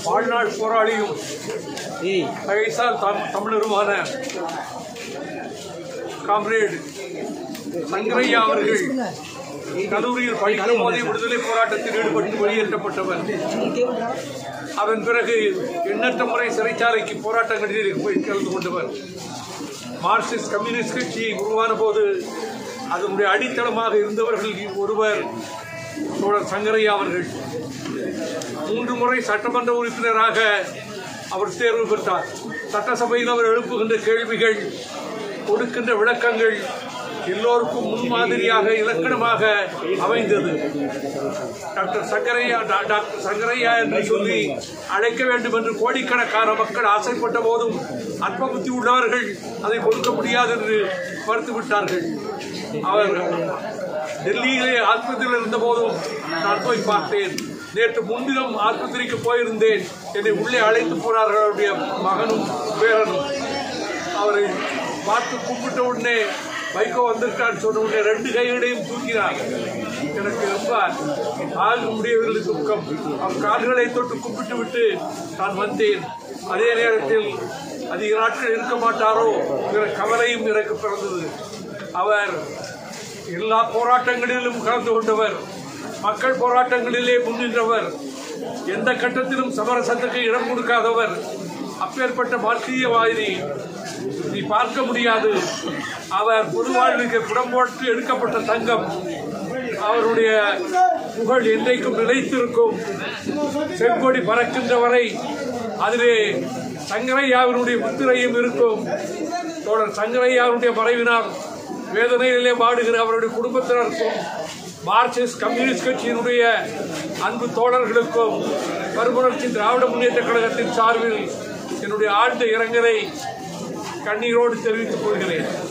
வாழ்நாள் போராளியும் பகைசால் தம் தமிழருமான காம்ரேட் சங்கரையா அவர்கள் கல்லூரியில் படிக்கும் போதே விடுதலை போராட்டத்தில் ஈடுபட்டு வெளியேற்றப்பட்டவர் அதன் பிறகு எண்ணற்ற முறை சிறைச்சாலைக்கு போராட்டங்களில் போய் கலந்து கொண்டவர் மார்க்சிஸ்ட் கம்யூனிஸ்ட் கட்சி உருவான போது அதனுடைய அடித்தளமாக இருந்தவர்கள் ஒருவர் தோழர் சங்கரையா அவர்கள் மூன்று முறை சட்டமன்ற உறுப்பினராக அவர் தேர்வு பெற்றார் சட்டசபையில் அவர் எழுப்புகின்ற கேள்விகள் கொடுக்கின்ற விளக்கங்கள் எல்லோருக்கும் முன்மாதிரியாக இலக்கணமாக அமைந்தது டாக்டர் சங்கரையா டா- டாக்டர் சங்கரையா என்று சொல்லி அழைக்க வேண்டும் என்று கோடிக்கணக்கான மக்கள் ஆசைப்பட்ட போதும் அற்ப புத்தி உள்ளவர்கள் அதை கொடுக்க முடியாது என்று மறுத்துவிட்டார்கள் அவர் டெல்லியிலே ஆஸ்பத்திரியில் இருந்த போதும் நான் போய் பார்த்தேன் நேற்று முன்தினம் ஆஸ்பத்திரிக்கு போயிருந்தேன் என்னை உள்ளே அழைத்து போனார்கள் அவருடைய மகனும் பேரனும் அவரை பார்த்து கும்பிட்ட உடனே வைகோ வந்திருக்கான்னு சொன்ன உடனே ரெண்டு கைகளையும் தூக்கினார் எனக்கு ரொம்ப ஆக முடியவில்லை துக்கம் அவர் கால்களை தொட்டு கும்பிட்டு விட்டு நான் வந்தேன் அதே நேரத்தில் அதிக நாட்கள் இருக்க மாட்டாரோ என்கிற கவலையும் எனக்கு பிறந்தது அவர் எல்லா போராட்டங்களிலும் கலந்து கொண்டவர் மக்கள் போராட்டங்களிலே முன்னின்றவர் எந்த கட்டத்திலும் சமரசத்துக்கு இடம் கொடுக்காதவர் அப்பேற்பட்ட மார்க்சியவாதி நீ பார்க்க முடியாது அவர் பொது வாழ்வுக்கு புடம்போட்டு எடுக்கப்பட்ட தங்கம் அவருடைய புகழ் என்றைக்கும் நிலைத்திருக்கும் செங்கொடி பறக்கின்ற வரை அதிலே சங்கரையாவினுடைய முத்திரையும் இருக்கும் தோழர் சங்கரையாவுடைய மறைவினால் வேதனையிலே வாடுகிற அவருடைய குடும்பத்தினருக்கும் மார்க்சிஸ்ட் கம்யூனிஸ்ட் கட்சியினுடைய அன்பு தோழர்களுக்கும் மறுமலர்ச்சி திராவிட முன்னேற்ற கழகத்தின் சார்பில் என்னுடைய ஆழ்ந்த இரங்கலை கண்ணீரோடு தெரிவித்துக் கொள்கிறேன்